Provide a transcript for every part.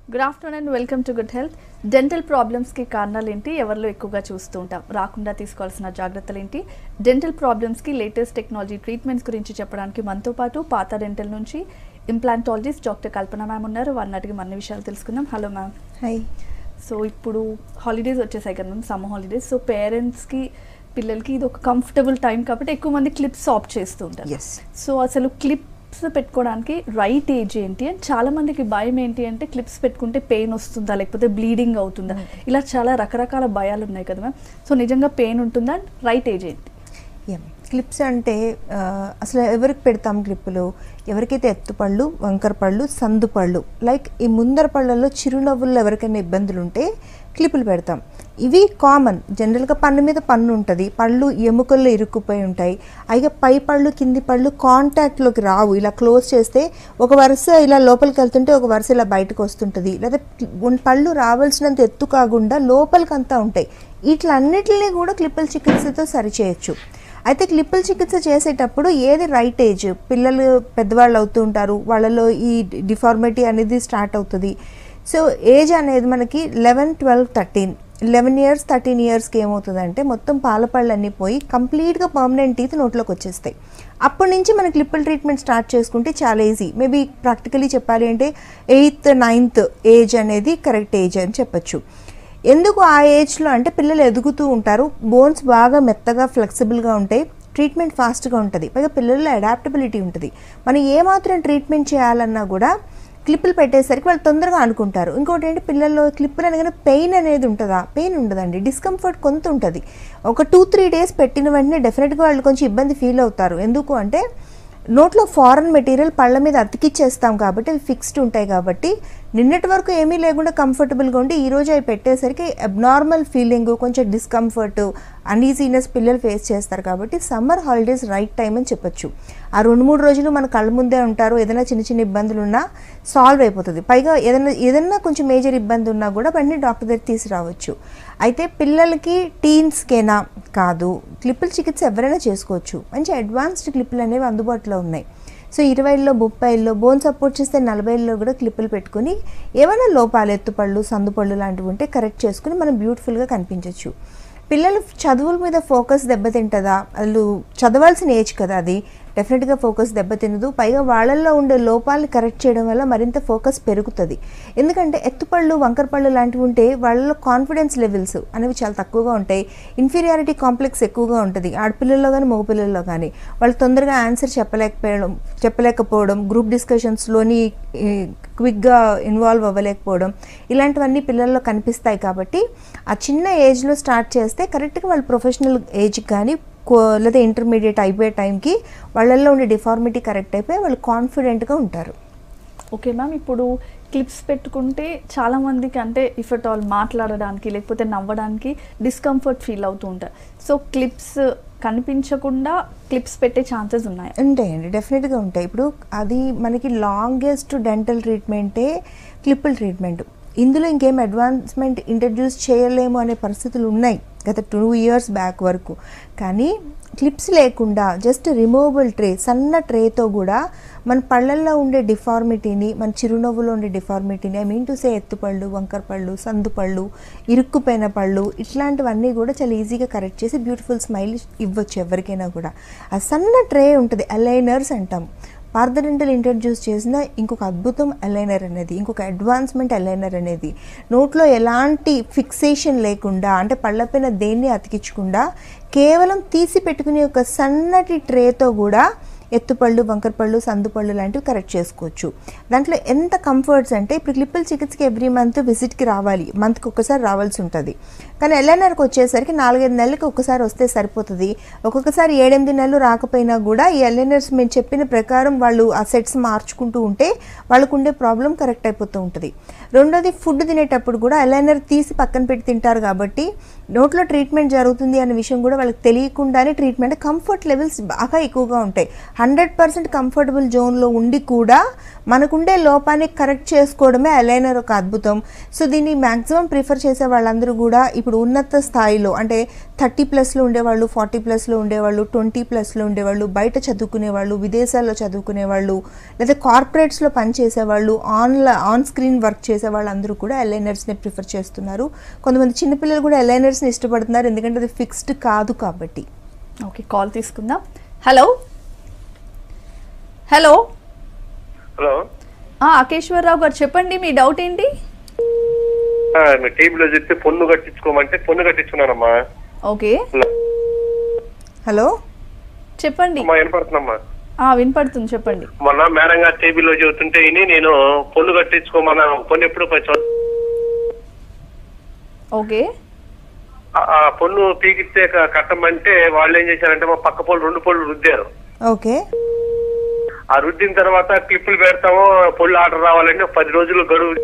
Good afternoon and welcome to good health dental ప్రాబ్లమ్స్కి కారణాలు ఏంటి ఎవరిలో ఎక్కువగా చూస్తూ ఉంటాం రాకుండా తీసుకోవాల్సిన జాగ్రత్తలు ఏంటి డెంటల్ ప్రాబ్లమ్స్కి లేటెస్ట్ టెక్నాలజీ ట్రీట్మెంట్స్ గురించి చెప్పడానికి మనతో పాటు పాత డెంటల్ నుంచి ఇంప్లాంటాలజిస్ట్ డాక్టర్ కల్పన మ్యామ్ ఉన్నారు వారిని అడిగి మన విషయాలు తెలుసుకుందాం హలో మ్యామ్ హాయ్ సో ఇప్పుడు హాలిడేస్ వచ్చేసాయి కదా మ్యామ్ సమ్మర్ హాలిడేస్ సో పేరెంట్స్కి పిల్లలకి ఇది ఒక కంఫర్టబుల్ టైం కాబట్టి ఎక్కువ మంది క్లిప్స్ ఆప్ట్ చేస్తూ ఉంటారు ఎస్ సో అసలు క్లిప్స్ పెట్టుకోవడానికి రైట్ ఏజ్ ఏంటి అని చాలా మందికి భయం ఏంటి అంటే క్లిప్స్ పెట్టుకుంటే పెయిన్ వస్తుందా లేకపోతే బ్లీడింగ్ అవుతుందా ఇలా చాలా రకరకాల భయాలు ఉన్నాయి కదా మ్యామ్ సో నిజంగా పెయిన్ ఉంటుందా రైట్ ఏజ్ ఏంటి క్లిప్స్ అంటే ఆ, అసలు ఎవరికి పెడతాం క్లిప్పులు ఎవరికైతే ఎత్తుపళ్ళు వంకర పళ్ళు సందు పళ్ళు లైక్ ఈ ముందర పళ్ళల్లో చిరునవ్వుల్లో ఎవరికైనా ఇబ్బందులు ఉంటే క్లిప్పులు పెడతాం ఇవి కామన్ జనరల్గా పన్ను మీద పన్ను ఉంటుంది పళ్ళు ఎముకల్లో ఇరుక్కుపోయి ఉంటాయి అయితే పై పళ్ళు కింది పళ్ళు కాంటాక్ట్లోకి రావు ఇలా క్లోజ్ చేస్తే ఒక వరుస ఇలా లోపలికి వెళ్తుంటే ఒక వరుస ఇలా బయటకు వస్తుంటుంది లేదా ఉన్- పళ్ళు రావాల్సినంత ఎత్తు కాకుండా లోపలికంతా ఉంటాయి వీటిలన్నిటిని కూడా క్లిప్పుల చికిత్సతో సరిచేయచ్చు అయితే క్లిప్పుల చికిత్స చేసేటప్పుడు ఏది రైట్ ఏజ్ పిల్లలు పెద్దవాళ్ళు అవుతూ ఉంటారు వాళ్ళలో ఈ డిఫార్మిటీ అనేది స్టార్ట్ అవుతుంది సో ఏజ్ అనేది మనకి eleven twelve thirteen eleven years thirteen ఇయర్స్కి ఏమవుతుందంటే మొత్తం పాలపళ్ళు అన్నీ పోయి కంప్లీట్గా పర్మనెంట్ టీత్ నోట్లోకి వచ్చేస్తాయి అప్పటి నుంచి మన క్లిప్పుల ట్రీట్మెంట్ స్టార్ట్ చేసుకుంటే చాలా ఈజీ మేబీ ప్రాక్టికలీ చెప్పాలి అంటే ఎయిత్ నైన్త్ ఏజ్ అనేది కరెక్ట్ ఏజ్ అని చెప్పొచ్చు ఎందుకు ఆ ఏజ్లో అంటే పిల్లలు ఎదుగుతూ ఉంటారు బోన్స్ బాగా మెత్తగా ఫ్లెక్సిబుల్గా ఉంటాయి ట్రీట్మెంట్ ఫాస్ట్గా ఉంటుంది పైగా పిల్లల్లో అడాప్టబిలిటీ ఉంటుంది మనం ఏమాత్రం ట్రీట్మెంట్ చేయాలన్నా కూడా క్లిప్పులు పెట్టేసరికి వాళ్ళు తొందరగా అనుకుంటారు ఇంకోటి ఏంటి పిల్లల్లో క్లిప్పులు అనగానే పెయిన్ అనేది ఉంటుందా పెయిన్ ఉండదండి డిస్కంఫర్ట్ కొంత ఉంటుంది ఒక టూ త్రీ డేస్ పెట్టిన వెంటనే డెఫినెట్గా వాళ్ళు కొంచెం ఇబ్బంది ఫీల్ అవుతారు ఎందుకు అంటే నోట్లో ఫారెన్ మెటీరియల్ పళ్ళ మీద అతికిచ్చేస్తాం కాబట్టి అవి ఫిక్స్డ్ ఉంటాయి కాబట్టి నిన్నటి వరకు ఏమీ లేకుండా కంఫర్టబుల్గా ఉండి ఈ రోజు అవి పెట్టేసరికి అబ్నార్మల్ ఫీలింగ్ కొంచెం డిస్కంఫర్ట్ అన్ఈజీనెస్ పిల్లలు ఫేస్ చేస్తారు కాబట్టి సమ్మర్ హాలిడేస్ రైట్ టైం అని చెప్పొచ్చు ఆ రెండు మూడు రోజులు మన కళ్ళ ముందే ఉంటారు ఏదైనా చిన్న చిన్న ఇబ్బందులు ఉన్నా సాల్వ్ అయిపోతుంది పైగా ఏదైనా ఏదైనా కొంచెం మేజర్ ఇబ్బంది ఉన్నా కూడా వెంటనే డాక్టర్ దగ్గర తీసుకురావచ్చు అయితే పిల్లలకి టీన్స్కేనా కాదు క్లిప్పుల చికిత్స ఎవరైనా చేసుకోవచ్చు మంచి అడ్వాన్స్డ్ క్లిప్పులు అనేవి అందుబాటులో ఉన్నాయి సో ఇరవైలో ముప్పైలో బోన్ సపోర్ట్ చేస్తే నలభైలో కూడా క్లిప్పులు పెట్టుకుని ఏమైనా లోపాలు ఎత్తుపళ్ళు సందుపళ్ళు లాంటివి ఉంటే కరెక్ట్ చేసుకుని మనం బ్యూటిఫుల్గా కనిపించవచ్చు పిల్లలు చదువుల మీద ఫోకస్ దెబ్బతింటుందా వాళ్ళు చదవాల్సిన ఏజ్ కదా అది డెఫినెట్గా ఫోకస్ దెబ్బతినదు పైగా వాళ్ళల్లో ఉండే లోపాలని కరెక్ట్ చేయడం వల్ల మరింత ఫోకస్ పెరుగుతుంది ఎందుకంటే ఎత్తుపళ్ళు వంకరపళ్ళు లాంటివి ఉంటే వాళ్ళలో కాన్ఫిడెన్స్ లెవెల్స్ అనేవి చాలా తక్కువగా ఉంటాయి ఇన్ఫీరియారిటీ కాంప్లెక్స్ ఎక్కువగా ఉంటుంది ఆడపిల్లల్లో కానీ మగపిల్లల్లో కానీ వాళ్ళు తొందరగా ఆన్సర్ చెప్పలేకపోవడం చెప్పలేకపోవడం గ్రూప్ డిస్కషన్స్లోని క్విక్గా ఇన్వాల్వ్ అవ్వలేకపోవడం ఇలాంటివన్నీ పిల్లల్లో కనిపిస్తాయి కాబట్టి ఆ చిన్న ఏజ్లో స్టార్ట్ చేస్తే కరెక్ట్గా వాళ్ళు ప్రొఫెషనల్ ఏజ్ కానీ కో- లేదా ఇంటర్మీడియట్ అయిపోయే టైంకి వాళ్ళల్లో ఉండే డిఫార్మిటీ కరెక్ట్ అయిపోయి వాళ్ళు కాన్ఫిడెంట్గా ఉంటారు ఓకే మ్యామ్ ఇప్పుడు క్లిప్స్ పెట్టుకుంటే చాలా మందికి అంటే ఇఫ్ అట్ ఆల్ మాట్లాడడానికి లేకపోతే నవ్వడానికి డిస్కంఫర్ట్ ఫీల్ అవుతూ ఉంటారు సో క్లిప్స్ కనిపించకుండా క్లిప్స్ పెట్టే ఛాన్సెస్ ఉన్నాయి ఉంటాయండి డెఫినెట్గా ఉంటాయి ఇప్పుడు అది మనకి లాంగెస్ట్ డెంటల్ ట్రీట్మెంటే క్లిప్పుల్ ట్రీట్మెంట్ ఇందులో ఇంకేం అడ్వాన్స్మెంట్ ఇంట్రడ్యూస్ చేయలేము అనే పరిస్థితులు ఉన్నాయి గత టూ ఇయర్స్ బ్యాక్ వరకు కానీ క్లిప్స్ లేకుండా జస్ట్ రిమూవబుల్ ట్రే సన్న ట్రేతో కూడా మన పళ్ళల్లో ఉండే డిఫార్మిటీని మన చిరునవ్వులో ఉండే డిఫార్మిటీని ఐ మీన్ టు సే ఎత్తుపళ్ళు వంకర పళ్ళు సందు పళ్ళు ఇరుక్కుపోయిన పళ్ళు ఇట్లాంటివన్నీ కూడా చాలా ఈజీగా కరెక్ట్ చేసి బ్యూటిఫుల్ స్మైల్ ఇవ్వచ్చు ఎవరికైనా కూడా ఆ సన్న ట్రే ఉంటుంది అలైనర్స్ అంటాం పార్థడెంటల్ ఇంట్రడ్యూస్ చేసిన ఇంకొక అద్భుతం అలైనర్ అనేది ఇంకొక అడ్వాన్స్మెంట్ అలైనర్ అనేది నోట్లో ఎలాంటి ఫిక్సేషన్ లేకుండా అంటే పళ్ళపైన దేన్ని అతికించకుండా కేవలం తీసి పెట్టుకునే ఒక సన్నటి ట్రేతో కూడా ఎత్తుపళ్ళు వంకరపళ్ళు సందుపళ్ళు లాంటివి కరెక్ట్ చేసుకోవచ్చు దాంట్లో ఎంత కంఫర్ట్స్ అంటే ఇప్పుడు క్లిప్పుల చికిత్సకి ఎవ్రీ మంత్ విజిట్కి రావాలి మంత్కి ఒక్కసారి రావాల్సి ఉంటుంది కానీ ఎల్ఎన్ఆర్కి వచ్చేసరికి నాలుగైదు నెలలకు ఒక్కసారి వస్తే సరిపోతుంది ఒక్కొక్కసారి ఏడెనిమిది నెలలు రాకపోయినా కూడా ఈ ఎల్ఎన్ఆర్స్ మేము చెప్పిన ప్రకారం వాళ్ళు ఆ సెట్స్ మార్చుకుంటూ ఉంటే వాళ్ళకు ఉండే ప్రాబ్లం కరెక్ట్ అయిపోతూ ఉంటుంది రెండోది ఫుడ్ తినేటప్పుడు కూడా ఎలైనర్ తీసి పక్కన పెట్టి తింటారు కాబట్టి నోట్లో ట్రీట్మెంట్ జరుగుతుంది అనే విషయం కూడా వాళ్ళకి తెలియకుండానే ట్రీట్మెంట్ కంఫర్ట్ లెవెల్స్ బాగా ఎక్కువగా ఉంటాయి హండ్రెడ్ పర్సెంట్ కంఫర్టబుల్ జోన్లో ఉండి కూడా మనకుండే లోపాన్ని కరెక్ట్ చేసుకోవడమే అలైనర్ ఒక అద్భుతం సో దీన్ని మ్యాక్సిమం ప్రిఫర్ చేసే వాళ్ళందరూ కూడా ఇప్పుడు ఉన్నత స్థాయిలో అంటే థర్టీ ప్లస్లో ఉండేవాళ్ళు ఫార్టీ ప్లస్లో ఉండేవాళ్ళు ట్వంటీ ప్లస్లో ఉండేవాళ్ళు బయట చదువుకునే వాళ్ళు విదేశాల్లో చదువుకునే వాళ్ళు లేదా కార్పొరేట్స్లో పనిచేసేవాళ్ళు ఆన్ల ఆన్ స్క్రీన్ వర్క్ చేసే వాళ్ళందరూ కూడా ఎల్ఐనర్స్ని ప్రిఫర్ చేస్తున్నారు కొంతమంది చిన్నపిల్లలు కూడా ఎల్ఐనర్స్ని ఇష్టపడుతున్నారు ఎందుకంటే అది ఫిక్స్డ్ కాదు కాబట్టి ఓకే కాల్ తీసుకుందాం హలో హలో హలో ఆ, అకేశ్వరరావు గారు చెప్పండి మీ డౌట్ ఏంటి ఆ, మీ టీవీలో చెప్తే పొన్ను కట్టించుకోమంటే పొన్ను కట్టించుకున్నానమ్మా ఓకే హలో చెప్పండి అమ్మా వినపడుతుందమ్మా ఆ, వినపడుతుంది చెప్పండి మొన్న మేడం గారు టీవీలో చెబుతుంటే విని నేను పొన్ను కట్టించుకోమన్నా పొన్ను ఎప్పుడు కొంచెం ఓకే ఆ- ఆ పొన్ను పీకిస్తే క- కట్టమంటే వాళ్ళు ఏం చేశారంటే మా పక్క పొలు రెండు పొలు రుద్దారు ఓకే ఆ రుద్దిన తర్వాత క్లిప్పులు పెడతాము పొళ్ళు ఆర్డర్ రావాలంటే పది రోజులు గడువు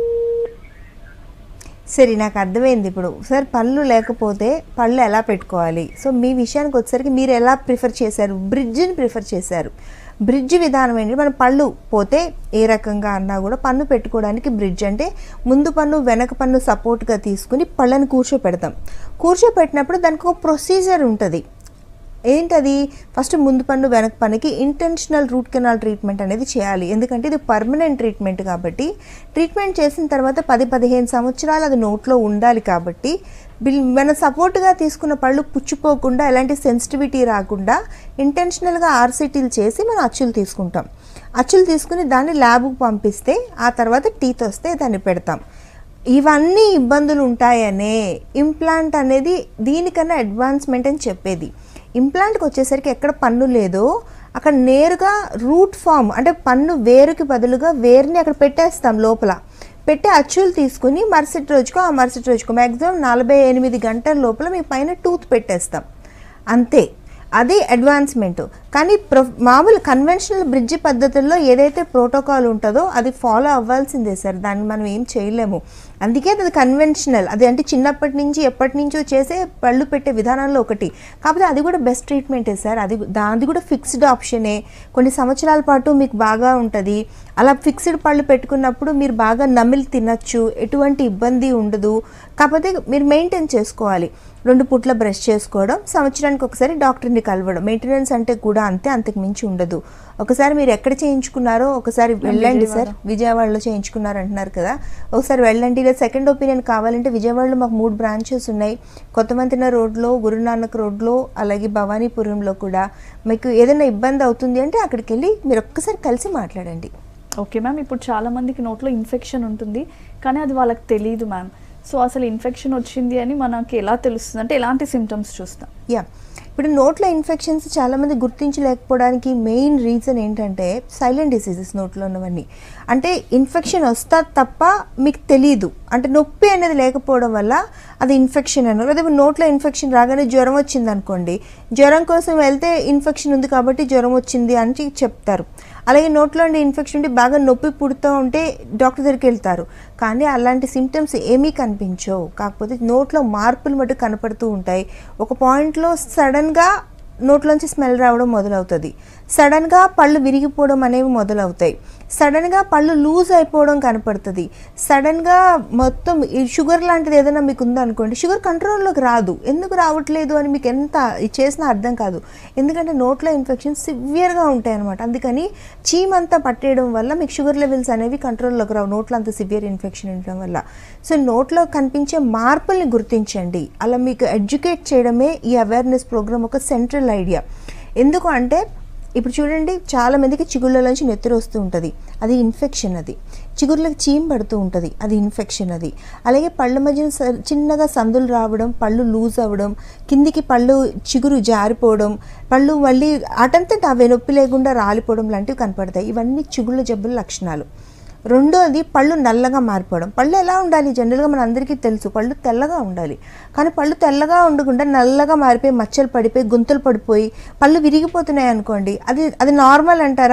సరే నాకు అర్థమైంది ఇప్పుడు సార్ పళ్ళు లేకపోతే పళ్ళు ఎలా పెట్టుకోవాలి సో మీ విషయానికి వచ్చేసరికి మీరు ఎలా ప్రిఫర్ చేశారు బ్రిడ్జ్ని ప్రిఫర్ చేశారు బ్రిడ్జ్ విధానం ఏంటి మన పళ్ళు పోతే ఏ రకంగా అన్నా కూడా పన్ను పెట్టుకోవడానికి బ్రిడ్జ్ అంటే ముందు పన్ను వెనక పన్ను సపోర్ట్గా తీసుకుని పళ్ళని కూర్చోపెడతాం కూర్చోపెట్టినప్పుడు దానికి ఒక ప్రొసీజర్ ఉంటుంది ఏంటది ఫస్ట్ ముందు పన్ను వెనక పన్నుకి ఇంటెన్షనల్ రూట్ కెనాల్ ట్రీట్మెంట్ అనేది చేయాలి ఎందుకంటే ఇది పర్మనెంట్ ట్రీట్మెంట్ కాబట్టి ట్రీట్మెంట్ చేసిన తర్వాత పది పదిహేను సంవత్సరాలు అది నోట్లో ఉండాలి కాబట్టి బిల్ మన సపోర్ట్గా తీసుకున్న పళ్ళు పుచ్చిపోకుండా ఎలాంటి సెన్సిటివిటీ రాకుండా ఇంటెన్షనల్గా ఆర్సిటీలు చేసి మనం అచ్చులు తీసుకుంటాం అచ్చులు తీసుకుని దాన్ని ల్యాబ్కు పంపిస్తే ఆ తర్వాత టీత్ వస్తే దాన్ని పెడతాం ఇవన్నీ ఇబ్బందులు ఉంటాయనే ఇంప్లాంట్ అనేది దీనికన్నా అడ్వాన్స్మెంట్ అని చెప్పేది ఇంప్లాంట్కి వచ్చేసరికి ఎక్కడ పన్ను లేదో అక్కడ నేరుగా రూట్ ఫామ్ అంటే పన్ను వేరుకి బదులుగా వేరుని అక్కడ పెట్టేస్తాం లోపల పెట్టి అచ్చులు తీసుకుని మరుసటి రోజుకో ఆ మరుసటి రోజుకో మ్యాక్సిమం నలభై ఎనిమిది గంటల లోపల మీ పైన టూత్ పెట్టేస్తాం అంతే అది అడ్వాన్స్మెంట్ కానీ ప్రొ మామూలు కన్వెన్షనల్ బ్రిడ్జ్ పద్ధతుల్లో ఏదైతే ప్రోటోకాల్ ఉంటుందో అది ఫాలో అవ్వాల్సిందే సార్ దాన్ని మనం ఏం చేయలేము అందుకే అది కన్వెన్షనల్ అది అంటే చిన్నప్పటి నుంచి ఎప్పటి నుంచో చేసే పళ్ళు పెట్టే విధానంలో ఒకటి కాకపోతే అది కూడా బెస్ట్ ట్రీట్మెంటే సార్ అది దాది కూడా ఫిక్స్డ్ ఆప్షనే కొన్ని సంవత్సరాల పాటు మీకు బాగా ఉంటుంది అలా ఫిక్స్డ్ పళ్ళు పెట్టుకున్నప్పుడు మీరు బాగా నమిలి తినచ్చు ఎటువంటి ఇబ్బంది ఉండదు కాకపోతే మీరు మెయింటైన్ చేసుకోవాలి రెండు పూట్ల బ్రష్ చేసుకోవడం సంవత్సరానికి ఒకసారి డాక్టర్ని కలవడం మెయింటెనెన్స్ అంటే కూడా అంతే అంతకు మించి ఉండదు ఒకసారి మీరు ఎక్కడ చేయించుకున్నారో ఒకసారి వెళ్ళండి సార్ విజయవాడలో చేయించుకున్నారు అంటున్నారు కదా ఒకసారి వెళ్ళండి లేదా సెకండ్ ఒపీనియన్ కావాలంటే విజయవాడలో మాకు మూడు బ్రాంచెస్ ఉన్నాయి కొత్తమంతిన రోడ్లో గురునానక్ రోడ్లో అలాగే భవానీపురంలో కూడా మీకు ఏదైనా ఇబ్బంది అవుతుంది అంటే అక్కడికి వెళ్ళి మీరు ఒక్కసారి కలిసి మాట్లాడండి ఓకే మ్యామ్ ఇప్పుడు చాలా మందికి నోట్లో ఇన్ఫెక్షన్ ఉంటుంది కానీ అది వాళ్ళకి తెలియదు మ్యామ్ సో అసలు ఇన్ఫెక్షన్ వచ్చింది అని మనకి ఎలా తెలుస్తుంది అంటే ఎలాంటి సిమ్టమ్స్ చూస్తాం యా ఇప్పుడు నోట్లో ఇన్ఫెక్షన్స్ చాలామంది గుర్తించలేకపోవడానికి మెయిన్ రీజన్ ఏంటంటే సైలెంట్ డిసీజెస్ నోట్లో ఉన్నవన్నీ అంటే ఇన్ఫెక్షన్ వస్తా తప్ప మీకు తెలియదు అంటే నొప్పి అనేది లేకపోవడం వల్ల అది ఇన్ఫెక్షన్ అన్నారు లేదా నోట్లో ఇన్ఫెక్షన్ రాగానే జ్వరం వచ్చింది అనుకోండి జ్వరం కోసం వెళ్తే ఇన్ఫెక్షన్ ఉంది కాబట్టి జ్వరం వచ్చింది అని చెప్తారు అలాగే నోట్లో ఉండే ఇన్ఫెక్షన్ ఉండి బాగా నొప్పి పుడుతూ ఉంటే డాక్టర్ దగ్గరికి వెళ్తారు కానీ అలాంటి సిమ్టమ్స్ ఏమీ కనిపించవు కాకపోతే నోట్లో మార్పులు మటు కనపడుతూ ఉంటాయి ఒక పాయింట్లో సడన్గా నోట్లోంచి స్మెల్ రావడం మొదలవుతుంది సడన్గా పళ్ళు విరిగిపోవడం అనేవి మొదలవుతాయి సడన్గా పళ్ళు లూజ్ అయిపోవడం కనపడుతుంది సడన్గా మొత్తం ఈ షుగర్ లాంటిది ఏదైనా మీకు ఉందనుకోండి షుగర్ కంట్రోల్లోకి రాదు ఎందుకు రావట్లేదు అని మీకు ఎంత చేసినా అర్థం కాదు ఎందుకంటే నోట్లో ఇన్ఫెక్షన్ సివియర్గా ఉంటాయి అనమాట అందుకని చీమంతా పట్టేయడం వల్ల మీకు షుగర్ లెవెల్స్ అనేవి కంట్రోల్లోకి రావు నోట్లో అంత సివియర్ ఇన్ఫెక్షన్ ఉండడం వల్ల సో నోట్లో కనిపించే మార్పుల్ని గుర్తించండి అలా మీకు ఎడ్యుకేట్ చేయడమే ఈ అవేర్నెస్ ప్రోగ్రామ్ ఒక సెంట్రల్ ఐడియా ఎందుకు అంటే ఇప్పుడు చూడండి చాలా మందికి చిగుళ్ళలోంచి నెత్తురు వస్తూ ఉంటుంది అది ఇన్ఫెక్షన్ అది చిగుర్లకు చీమ్ పడుతూ ఉంటుంది అది ఇన్ఫెక్షన్ అది అలాగే పళ్ళ మధ్య స- చిన్నగా సందులు రావడం పళ్ళు లూజ్ అవ్వడం కిందికి పళ్ళు చిగురు జారిపోవడం పళ్ళు మళ్ళీ అటంతట అవే నొప్పి లేకుండా రాలిపోవడం లాంటివి కనపడతాయి ఇవన్నీ చిగుళ్ళ జబ్బుల లక్షణాలు రెండోది పళ్ళు నల్లగా మారిపోవడం పళ్ళు ఎలా ఉండాలి జనరల్గా మన అందరికీ తెలుసు పళ్ళు తెల్లగా ఉండాలి కానీ పళ్ళు తెల్లగా ఉండకుండా నల్లగా మారిపోయి మచ్చలు పడిపోయి గుంతలు పడిపోయి పళ్ళు విరిగిపోతున్నాయి అనుకోండి అది అది నార్మల్ అంటారా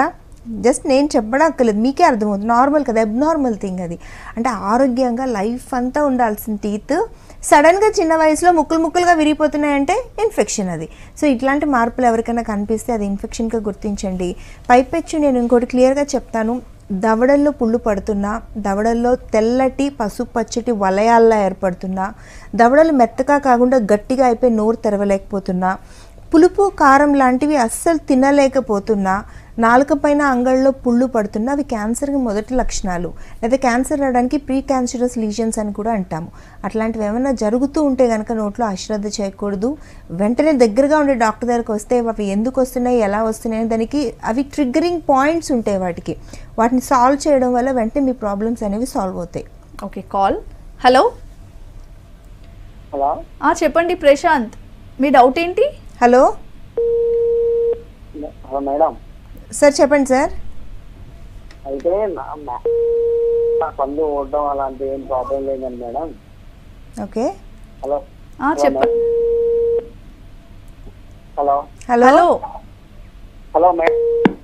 జస్ట్ నేను చెప్పడం అక్కర్లేదు మీకే అర్థమవుతుంది నార్మల్ కదా అబ్నార్మల్ థింగ్ అది అంటే ఆరోగ్యంగా లైఫ్ అంతా ఉండాల్సిన టీత్ సడన్గా చిన్న వయసులో ముక్కులు ముక్కులుగా విరిగిపోతున్నాయంటే ఇన్ఫెక్షన్ అది సో ఇట్లాంటి మార్పులు ఎవరికైనా కనిపిస్తే అది ఇన్ఫెక్షన్గా గుర్తించండి పైపెచ్చు నేను ఇంకోటి క్లియర్గా చెప్తాను దవడల్లో పుళ్ళు పడుతున్నా దవడల్లో తెల్లటి పసుపు పచ్చటి వలయాల్లా ఏర్పడుతున్నా దవడలు మెత్తగా కాకుండా గట్టిగా అయిపోయి నోరు తెరవలేకపోతున్నా పులుపు కారం లాంటివి అస్సలు తినలేకపోతున్నా నాలుక పైన అంగళ్ళలో పుళ్ళు పడుతున్నా అవి క్యాన్సర్కి మొదటి లక్షణాలు లేదా క్యాన్సర్ రావడానికి ప్రీ క్యాన్సరస్ లీజన్స్ అని కూడా అంటాము అట్లాంటివి ఏమైనా జరుగుతూ ఉంటే కనుక నోట్లో అశ్రద్ధ చేయకూడదు వెంటనే దగ్గరగా ఉండే డాక్టర్ దగ్గరకు వస్తే అవి ఎందుకు వస్తున్నాయి ఎలా వస్తున్నాయి దానికి అవి ట్రిగ్గరింగ్ పాయింట్స్ ఉంటాయి వాటికి వాటిని సాల్వ్ చేయడం వల్ల వెంటనే మీ ప్రాబ్లమ్స్ అనేవి సాల్వ్ అవుతాయి ఓకే కాల్ హలో హలో ఆ, చెప్పండి ప్రశాంత్ మీ డౌట్ ఏంటి హలో హలో మేడం సార్ చెప్పండి సార్ అయితే నా మా- నా పళ్ళు ఓడడం అలాంటి ఏం ప్రాబ్లం లేదండి మేడం ఓకే హలో ఆ, చెప్పండి hello hello hello hello madam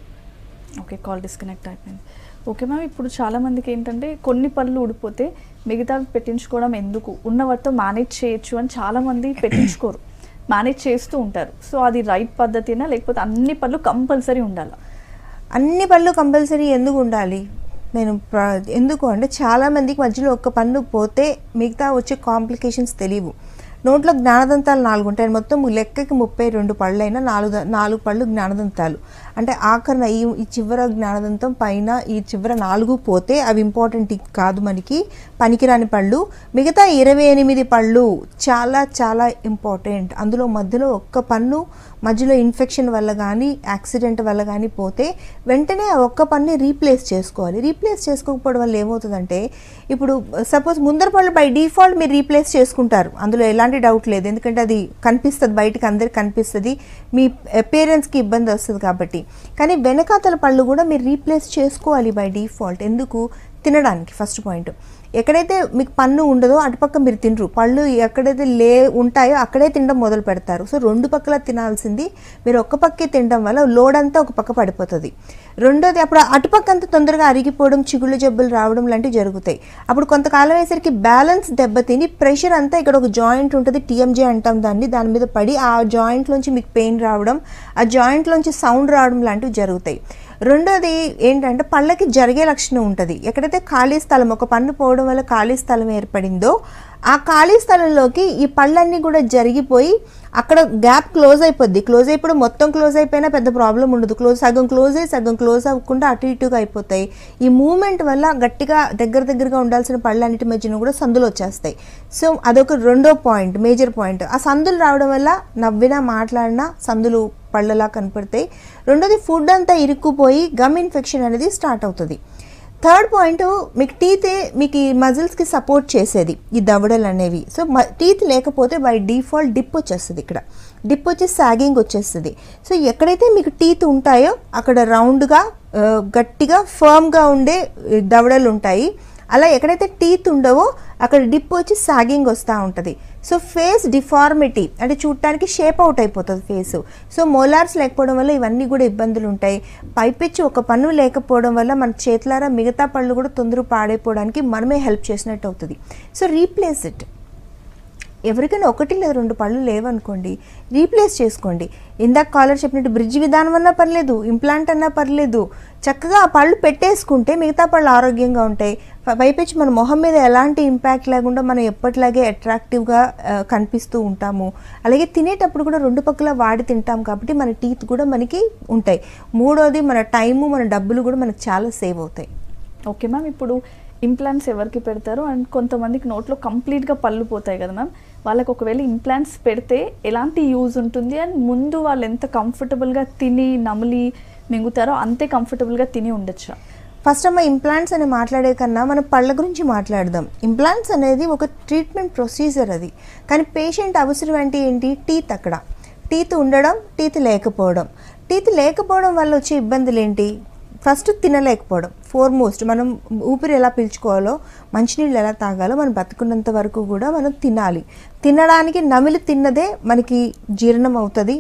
okay call disconnect అయిపోయింది ఓకే మ్యామ్ ఇప్పుడు చాలా మందికి ఏంటంటే కొన్ని పళ్ళు ఊడిపోతే మిగతావి పెట్టించుకోవడం ఎందుకు ఉన్న వాటితో మేనేజ్ చేయొచ్చు అని చాలా మంది పెట్టించుకోరు మేనేజ్ చేస్తూ ఉంటారు సో అది రైట్ పద్ధతినా లేకపోతే అన్ని పళ్ళు కంపల్సరీ ఉండాలా అన్ని పళ్ళు కంపల్సరీ ఎందుకు ఉండాలి నేను ప్ర- ఎందుకు అంటే చాలా మందికి మధ్యలో ఒక్క పన్ను పోతే మిగతా వచ్చే కాంప్లికేషన్స్ తెలియవు నోట్లో జ్ఞానదంతాలు నాలుగు ఉంటాయి మొత్తం లెక్కకి ముప్పై రెండు పళ్ళు అయినా నాలుగు ద- నాలుగు పళ్ళు జ్ఞానదంతాలు అంటే ఆఖరణ ఈ ఈ చివర జ్ఞానదంతం పైన ఈ చివర నాలుగు పోతే అవి ఇంపార్టెంట్ కాదు మనకి పనికిరాని పళ్ళు మిగతా ఇరవై ఎనిమిది పళ్ళు చాలా చాలా ఇంపార్టెంట్ అందులో మధ్యలో ఒక్క పన్ను మధ్యలో ఇన్ఫెక్షన్ వల్ల కానీ యాక్సిడెంట్ వల్ల కానీ పోతే వెంటనే ఆ ఒక్క పన్ను రీప్లేస్ చేసుకోవాలి రీప్లేస్ చేసుకోకపోవడం వల్ల ఏమవుతుందంటే ఇప్పుడు సపోజ్ ముందర పళ్ళు బై డిఫాల్ట్ మీరు రీప్లేస్ చేసుకుంటారు అందులో ఎలాంటి డౌట్ లేదు ఎందుకంటే అది కనిపిస్తుంది బయటకు అందరికి కనిపిస్తుంది మీ పేరెంట్స్కి ఇబ్బంది వస్తుంది కాబట్టి కానీ వెనకాతల పళ్ళు కూడా మీరు రీప్లేస్ చేసుకోవాలి బై డిఫాల్ట్ ఎందుకు తినడానికి ఫస్ట్ పాయింట్ ఎక్కడైతే మీకు పన్ను ఉండదో అటుపక్క మీరు తినరు పళ్ళు ఎక్కడైతే లే ఉంటాయో అక్కడే తినడం మొదలు పెడతారు సో రెండు పక్కల తినాల్సింది మీరు ఒక్క పక్కే తినడం వల్ల లోడ్ అంతా ఒక పక్క పడిపోతుంది రెండోది అప్పుడు అటుపక్క అంతా తొందరగా అరిగిపోవడం చిగుళ్ళు జబ్బులు రావడం లాంటివి జరుగుతాయి అప్పుడు కొంతకాలం అయ్యేసరికి బ్యాలెన్స్ దెబ్బతిని ప్రెషర్ అంతా ఇక్కడ ఒక జాయింట్ ఉంటుంది టీఎంజే అంటాం దాన్ని దాని మీద పడి ఆ జాయింట్లోంచి మీకు పెయిన్ రావడం ఆ జాయింట్లోంచి సౌండ్ రావడం లాంటివి జరుగుతాయి రెండోది ఏంటంటే పళ్ళకి జరిగే లక్షణం ఉంటుంది ఎక్కడైతే ఖాళీ స్థలం ఒక పన్ను పోవడం వల్ల ఖాళీ స్థలం ఏర్పడిందో ఆ ఖాళీ స్థలంలోకి ఈ పళ్ళన్నీ కూడా జరిగిపోయి అక్కడ గ్యాప్ క్లోజ్ అయిపోద్ది క్లోజ్ అయిపోవడం మొత్తం క్లోజ్ అయిపోయినా పెద్ద ప్రాబ్లం ఉండదు క్లోజ్ సగం క్లోజ్ అయ్యి సగం క్లోజ్ అవ్వకుండా అటు ఇటుగా అయిపోతాయి ఈ మూమెంట్ వల్ల గట్టిగా దగ్గర దగ్గరగా ఉండాల్సిన పళ్ళన్నిటి మధ్యన కూడా సందులు వచ్చేస్తాయి సో అదొక రెండో పాయింట్ మేజర్ పాయింట్ ఆ సందులు రావడం వల్ల నవ్వినా మాట్లాడినా సందులు పళ్ళలా కనపడతాయి రెండోది ఫుడ్ అంతా ఇరుక్కుపోయి గమ్ ఇన్ఫెక్షన్ అనేది స్టార్ట్ అవుతుంది థర్డ్ పాయింట్ మీకు టీత్ మీకు ఈ మజిల్స్కి సపోర్ట్ చేసేది ఈ దవడలు అనేవి సో టీత్ లేకపోతే బై డిఫాల్ట్ డిప్ వచ్చేస్తుంది ఇక్కడ డిప్ వచ్చి సాగింగ్ వచ్చేస్తుంది సో ఎక్కడైతే మీకు టీత్ ఉంటాయో అక్కడ రౌండ్గా గట్టిగా ఫర్మ్గా ఉండే ఆ, దవడలు ఉంటాయి అలా ఎక్కడైతే టీత్ ఉండవో అక్కడ డిప్ వచ్చి సాగింగ్ వస్తూ ఉంటుంది సో ఫేస్ డిఫార్మిటీ అంటే చూడటానికి షేప్ అవుట్ అయిపోతుంది ఫేస్ సో మోలార్స్ లేకపోవడం వల్ల ఇవన్నీ కూడా ఇబ్బందులు ఉంటాయి పైపెచ్చి ఒక పన్ను లేకపోవడం వల్ల మన చేతులారా మిగతా పళ్ళు కూడా తొందర పాడైపోవడానికి మనమే హెల్ప్ చేసినట్టు అవుతుంది సో రీప్లేస్ ఇట్ ఎవరికైనా ఒకటి లేదా రెండు పళ్ళు లేవనుకోండి రీప్లేస్ చేసుకోండి ఇందాక కాలర్ చెప్పినట్టు బ్రిడ్జ్ విధానం అన్నా పర్లేదు ఇంప్లాంట్ అన్నా పర్లేదు చక్కగా ఆ పళ్ళు పెట్టేసుకుంటే మిగతా పళ్ళు ఆరోగ్యంగా ఉంటాయి ప- పైపెచ్చి మన మొహం మీద ఎలాంటి ఇంపాక్ట్ లేకుండా మనం ఎప్పటిలాగే అట్రాక్టివ్గా ఆ, కనిపిస్తూ ఉంటాము అలాగే తినేటప్పుడు కూడా రెండు పక్కల వాడి తింటాం కాబట్టి మన టీత్ కూడా మనకి ఉంటాయి మూడోది మన టైము మన డబ్బులు కూడా మనకు చాలా సేవ్ అవుతాయి ఓకే మ్యామ్ ఇప్పుడు ఇంప్లాంట్స్ ఎవరికి పెడతారు అండ్ కొంతమందికి నోట్లో కంప్లీట్గా పళ్ళు పోతాయి కదా మ్యామ్ వాళ్ళకి ఒకవేళ ఇంప్లాంట్స్ పెడితే ఎలాంటి యూజ్ ఉంటుంది అండ్ ముందు వాళ్ళు ఎంత కంఫర్టబుల్గా తిని నమిలి మింగుతారో అంతే కంఫర్టబుల్గా తిని ఉండొచ్చా ఫస్ట్ అమ్మ ఇంప్లాంట్స్ అని మాట్లాడే కన్నా మనం పళ్ళ గురించి మాట్లాడదాం ఇంప్లాంట్స్ అనేది ఒక ట్రీట్మెంట్ ప్రొసీజర్ అది కానీ పేషెంట్ అవసరం అంటే ఏంటి టీత్ అక్కడ టీత్ ఉండడం టీత్ లేకపోవడం టీత్ లేకపోవడం వల్ల వచ్చే ఇబ్బందులు ఏంటి ఫస్ట్ తినలేకపోవడం ఫోర్మోస్ట్ మనం ఊపిరి ఎలా పీల్చుకోవాలో మంచినీళ్ళు ఎలా తాగాలో మనం బతుకున్నంత వరకు కూడా మనం తినాలి తినడానికి నమిలి తిన్నదే మనకి జీర్ణం అవుతుంది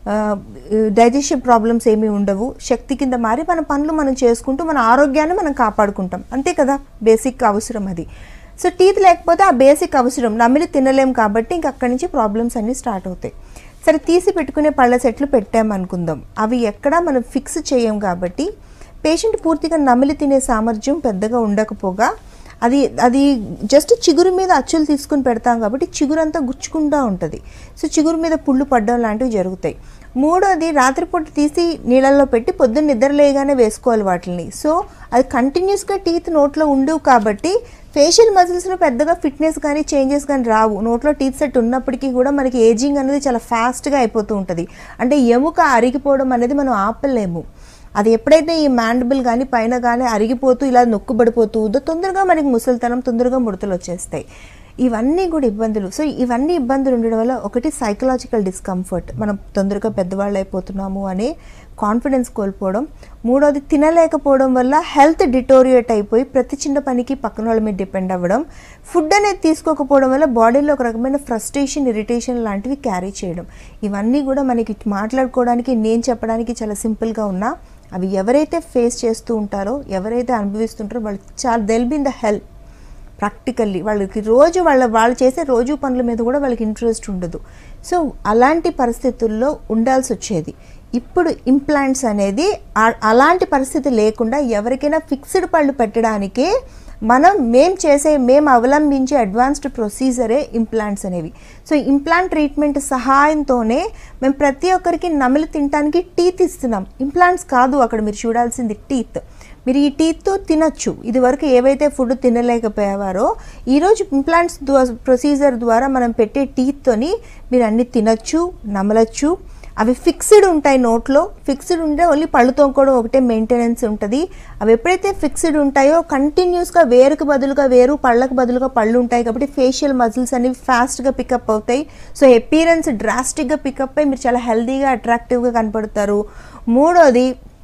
డైజెషన్ ప్రాబ్లమ్స్ ఏమీ ఉండవు శక్తి కింద మారి మన పనులు మనం చేసుకుంటూ మన ఆరోగ్యాన్ని మనం కాపాడుకుంటాం అంతే కదా బేసిక్ అవసరం అది సో టీత్ లేకపోతే ఆ బేసిక్ అవసరం నమిలి తినలేం కాబట్టి ఇంక అక్కడి నుంచి ప్రాబ్లమ్స్ అన్నీ స్టార్ట్ అవుతాయి సరే తీసి పెట్టుకునే పళ్ళ సెట్లు పెట్టామనుకుందాం అవి ఎక్కడా మనం ఫిక్స్ చేయం కాబట్టి పేషెంట్ పూర్తిగా నమిలి తినే సామర్థ్యం పెద్దగా ఉండకపోగా అది అది జస్ట్ చిగురు మీద అచ్చులు తీసుకుని పెడతాం కాబట్టి చిగురు అంతా గుచ్చుకుంటూ ఉంటుంది సో చిగురు మీద పుళ్ళు పడడం లాంటివి జరుగుతాయి మూడోది రాత్రిపూట తీసి నీళ్ళల్లో పెట్టి పొద్దున్న నిద్ర లేగానే వేసుకోవాలి వాటిని సో అది కంటిన్యూస్గా టీత్ నోట్లో ఉండవు కాబట్టి ఫేషియల్ మజిల్స్లో పెద్దగా ఫిట్నెస్ కానీ చేంజెస్ కానీ రావు నోట్లో టీత్ సెట్ ఉన్నప్పటికీ కూడా మనకి ఏజింగ్ అనేది చాలా ఫాస్ట్గా అయిపోతూ ఉంటుంది అంటే ఎముక అరిగిపోవడం అనేది మనం ఆపలేము అది ఎప్పుడైతే ఈ మ్యాండబుల్ కానీ పైన కానీ అరిగిపోతూ ఇలా నొక్కుబడిపోతూ ఉందో తొందరగా మనకి ముసలితనం తొందరగా ముడతలు వచ్చేస్తాయి ఇవన్నీ కూడా ఇబ్బందులు సో ఇవన్నీ ఇబ్బందులు ఉండడం వల్ల ఒకటి సైకలాజికల్ డిస్కంఫర్ట్ మనం తొందరగా పెద్దవాళ్ళు అయిపోతున్నాము అనే కాన్ఫిడెన్స్ కోల్పోవడం మూడోది తినలేకపోవడం వల్ల హెల్త్ డిటోరియేట్ అయిపోయి ప్రతి చిన్న పనికి పక్కన వాళ్ళ మీద డిపెండ్ అవ్వడం ఫుడ్ అనేది తీసుకోకపోవడం వల్ల బాడీలో ఒక రకమైన ఫ్రస్ట్రేషన్ ఇరిటేషన్ లాంటివి క్యారీ చేయడం ఇవన్నీ కూడా మనకి మాట్లాడుకోవడానికి నేను చెప్పడానికి చాలా సింపుల్గా ఉన్నా అవి ఎవరైతే ఫేస్ చేస్తూ ఉంటారో ఎవరైతే అనుభవిస్తుంటారో వాళ్ళు చాలా దెల్ బిన్ ద హెల్ప్ ప్రాక్టికల్లీ వాళ్ళకి రోజు వాళ్ళ వాళ్ళు చేసే రోజు పనుల మీద కూడా వాళ్ళకి ఇంట్రెస్ట్ ఉండదు సో అలాంటి పరిస్థితుల్లో ఉండాల్సి వచ్చేది ఇప్పుడు ఇంప్లాంట్స్ అనేది ఆ- అలాంటి పరిస్థితి లేకుండా ఎవరికైనా ఫిక్స్డ్ పళ్ళు పెట్టడానికే మనం మేం చేసే మేము అవలంబించే అడ్వాన్స్డ్ ప్రొసీజరే ఇంప్లాంట్స్ అనేవి సో ఇంప్లాంట్ ట్రీట్మెంట్ సహాయంతోనే మేము ప్రతి ఒక్కరికి నమిలి తినడానికి టీత్ ఇస్తున్నాం ఇంప్లాంట్స్ కాదు అక్కడ మీరు చూడాల్సింది టీత్ మీరు ఈ టీత్తో తినొచ్చు ఇది వరకు ఏవైతే ఫుడ్ తినలేకపోయేవారో ఈరోజు ఇంప్లాంట్స్ ప్రొసీజర్ ద్వారా మనం పెట్టే టీత్తోని మీరు అన్ని తినొచ్చు నమలచ్చు అవి ఫిక్స్డ్ ఉంటాయి నోట్లో ఫిక్స్డ్ ఉంటే ఓన్లీ పళ్ళు తోముకోవడం ఒకటే మెయింటెనెన్స్ ఉంటుంది అవి ఎప్పుడైతే ఫిక్స్డ్ ఉంటాయో కంటిన్యూస్గా వేరుకు బదులుగా వేరు పళ్ళకు బదులుగా పళ్ళు ఉంటాయి కాబట్టి ఫేషియల్ మజిల్స్ అనేవి ఫాస్ట్గా పికప్ అవుతాయి సో ఎపీరెన్స్ డ్రాస్టిక్గా పికప్ అయ్యి మీరు చాలా హెల్తీగా అట్రాక్టివ్గా కనపడతారు మూడోది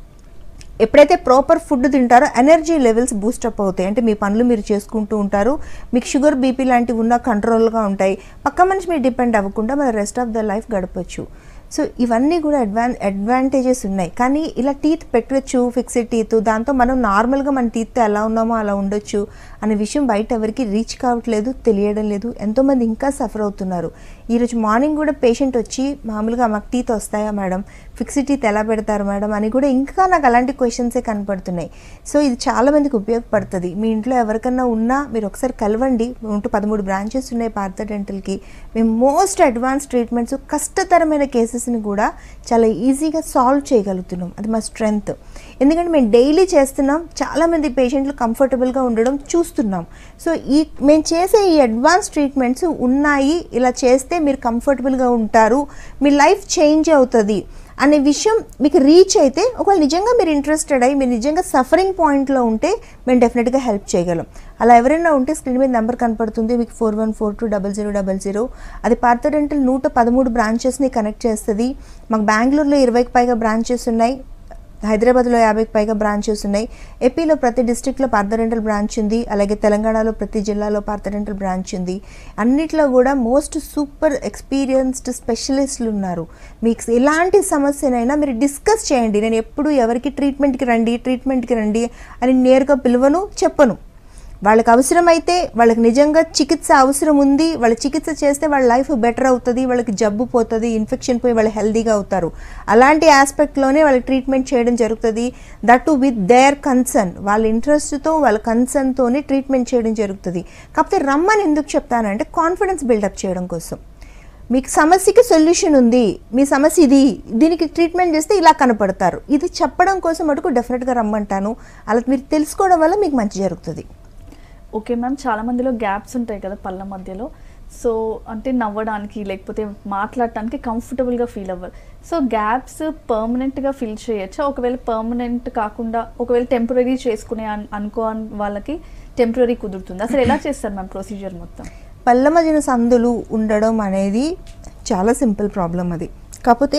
ఎప్పుడైతే ప్రాపర్ ఫుడ్ తింటారో ఎనర్జీ లెవెల్స్ బూస్టప్ అవుతాయి అంటే మీ పనులు మీరు చేసుకుంటూ ఉంటారు మీకు షుగర్ బీపీ లాంటివి ఉన్న కంట్రోల్గా ఉంటాయి పక్క మనిషి మీరు డిపెండ్ అవ్వకుండా మన రెస్ట్ ఆఫ్ ద లైఫ్ గడపచ్చు సో ఇవన్నీ కూడా అడ్వాన్ అడ్వాంటేజెస్ ఉన్నాయి కానీ ఇలా టీత్ పెట్టవచ్చు ఫిక్స్డ్ టీత్ దాంతో మనం నార్మల్గా మన టీత్ ఎలా ఉన్నామో అలా ఉండొచ్చు అనే విషయం బయట ఎవరికి రీచ్ కావట్లేదు తెలియడం లేదు ఎంతోమంది ఇంకా సఫర్ అవుతున్నారు ఈరోజు మార్నింగ్ కూడా పేషెంట్ వచ్చి మామూలుగా మాకు టీత్ వస్తాయా మేడం ఫిక్స్డ్ టీత్ ఎలా పెడతారు మేడం అని కూడా ఇంకా నాకు అలాంటి క్వశ్చన్సే కనపడుతున్నాయి సో ఇది చాలా మందికి ఉపయోగపడుతుంది మీ ఇంట్లో ఎవరికన్నా ఉన్నా మీరు ఒకసారి కలవండి ఉంటూ పదమూడు బ్రాంచెస్ ఉన్నాయి పార్థ డెంటల్కి మేము మోస్ట్ అడ్వాన్స్ ట్రీట్మెంట్స్ కష్టతరమైన కేసెస్ని కూడా చాలా ఈజీగా సాల్వ్ చేయగలుగుతున్నాం అది మా స్ట్రెంగ్త్ ఎందుకంటే మేము డైలీ చేస్తున్నాం చాలామంది పేషెంట్లు కంఫర్టబుల్గా ఉండడం చూస్తున్నాం సో ఈ మేము చేసే ఈ అడ్వాన్స్ ట్రీట్మెంట్స్ ఉన్నాయి ఇలా చేస్తే మీరు కంఫర్టబుల్గా ఉంటారు మీ లైఫ్ చేంజ్ అవుతుంది అనే విషయం మీకు రీచ్ అయితే ఒకవేళ నిజంగా మీరు ఇంట్రెస్టెడ్ అయ్యి మీరు నిజంగా సఫరింగ్ పాయింట్లో ఉంటే మేము డెఫినెట్గా హెల్ప్ చేయగలం అలా ఎవరైనా ఉంటే స్క్రీన్ మీద నెంబర్ కనపడుతుంది మీకు four one four two double zero double zero అది పార్థ డెంటల్ నూట పదమూడు బ్రాంచెస్ని కనెక్ట్ చేస్తుంది మాకు బెంగళూరులో ఇరవైకి పైగా బ్రాంచెస్ ఉన్నాయి హైదరాబాద్లో యాభైకి పైగా బ్రాంచెస్ ఉన్నాయి ఏపీలో ప్రతి డిస్టిక్లో పార్థరెంటల్ బ్రాంచ్ ఉంది అలాగే తెలంగాణలో ప్రతి జిల్లాలో పార్థరెంటల్ బ్రాంచ్ ఉంది అన్నిట్లో కూడా మోస్ట్ సూపర్ ఎక్స్పీరియన్స్డ్ స్పెషలిస్టులు ఉన్నారు మీకు ఎలాంటి సమస్యనైనా మీరు డిస్కస్ చేయండి నేను ఎప్పుడు ఎవరికి ట్రీట్మెంట్కి రండి ట్రీట్మెంట్కి రండి అని నేరుగా పిలువను చెప్పను వాళ్ళకి అవసరమైతే వాళ్ళకి నిజంగా చికిత్స అవసరం ఉంది వాళ్ళ చికిత్స చేస్తే వాళ్ళ లైఫ్ బెటర్ అవుతుంది వాళ్ళకి జబ్బు పోతుంది ఇన్ఫెక్షన్ పోయి వాళ్ళు హెల్దీగా అవుతారు అలాంటి ఆస్పెక్ట్లోనే వాళ్ళకి ట్రీట్మెంట్ చేయడం జరుగుతుంది దట్ విత్ దేర్ కన్సర్న్ వాళ్ళ ఇంట్రెస్ట్తో వాళ్ళ కన్సర్న్తోనే ట్రీట్మెంట్ చేయడం జరుగుతుంది కాకపోతే రమ్మని ఎందుకు చెప్తానంటే కాన్ఫిడెన్స్ బిల్డప్ చేయడం కోసం మీకు సమస్యకి సొల్యూషన్ ఉంది మీ సమస్య ఇది దీనికి ట్రీట్మెంట్ చేస్తే ఇలా కనపడతారు ఇది చెప్పడం కోసం మటుకు డెఫినెట్గా రమ్మంటాను అలా మీరు తెలుసుకోవడం వల్ల మీకు మంచి జరుగుతుంది ఓకే మ్యామ్ చాలా మందిలో గ్యాప్స్ ఉంటాయి కదా పళ్ళ మధ్యలో సో అంటే నవ్వడానికి లేకపోతే మాట్లాడటానికి కంఫర్టబుల్గా ఫీల్ అవ్వరు సో గ్యాప్స్ పర్మనెంట్గా ఫిల్ చేయొచ్చా ఒకవేళ పర్మనెంట్ కాకుండా ఒకవేళ టెంపరీ చేసుకునే అన్- అనుకో అన్- వాళ్ళకి టెంపరీ కుదురుతుంది అసలు ఎలా చేస్తారు మ్యామ్ ప్రొసీజర్ మొత్తం పళ్ళ మధ్యన సందులు ఉండడం అనేది చాలా సింపుల్ ప్రాబ్లం అది కాకపోతే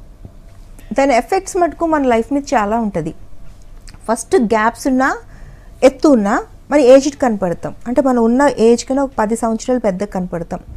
దాని ఎఫెక్ట్స్ మటుకు మన లైఫ్ మీద చాలా ఉంటుంది ఫస్ట్ గ్యాప్స్ ఉన్నా ఎత్తు ఉన్నా మన ఏజ్డ్ కనపడతాం అంటే మనం ఉన్న ఏజ్ కన్నా ఒక పది సంవత్సరాలు పెద్దగా కనపడతాం